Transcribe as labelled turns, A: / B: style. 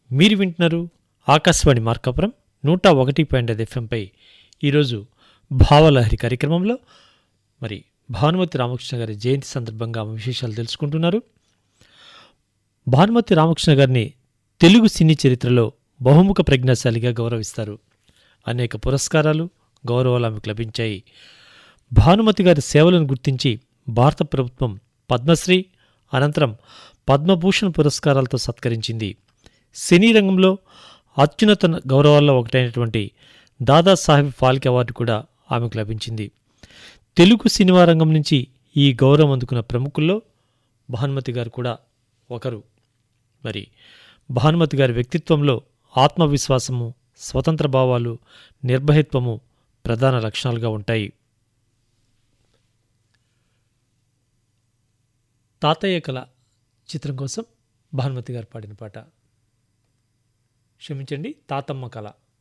A: మీరు వింటున్నారు ఆకాశవాణి మార్కాపురం నూట ఒకటి పాయింట్ ఐదు ఎఫ్ఎంపై ఈరోజు భావలహరి కార్యక్రమంలో మరి భానుమతి రామకృష్ణ గారి జయంతి సందర్భంగా ఆమె విశేషాలు తెలుసుకుంటున్నారు భానుమతి రామకృష్ణ గారిని తెలుగు సినీ చరిత్రలో బహుముఖ ప్రజ్ఞాశాలిగా గౌరవిస్తారు అనేక పురస్కారాలు గౌరవాలు ఆమెకు లభించాయి భానుమతి గారి సేవలను గుర్తించి భారత ప్రభుత్వం పద్మశ్రీ అనంతరం పద్మభూషణ్ పురస్కారాలతో సత్కరించింది సినీ రంగంలో అత్యున్నత గౌరవాల్లో ఒకటైనటువంటి దాదాసాహెబ్ ఫాల్కే అవార్డు కూడా ఆమెకు లభించింది తెలుగు సినిమా రంగం నుంచి ఈ గౌరవం అందుకున్న ప్రముఖుల్లో భానుమతి గారు కూడా ఒకరు మరి భానుమతి గారి వ్యక్తిత్వంలో ఆత్మవిశ్వాసము స్వతంత్ర భావాలు నిర్భయత్వము ప్రధాన లక్షణాలుగా ఉంటాయి తాతయ్య కళ చిత్రం కోసం భానుమతి గారు పాడిన పాట క్షమించండి తాతమ్మ కళ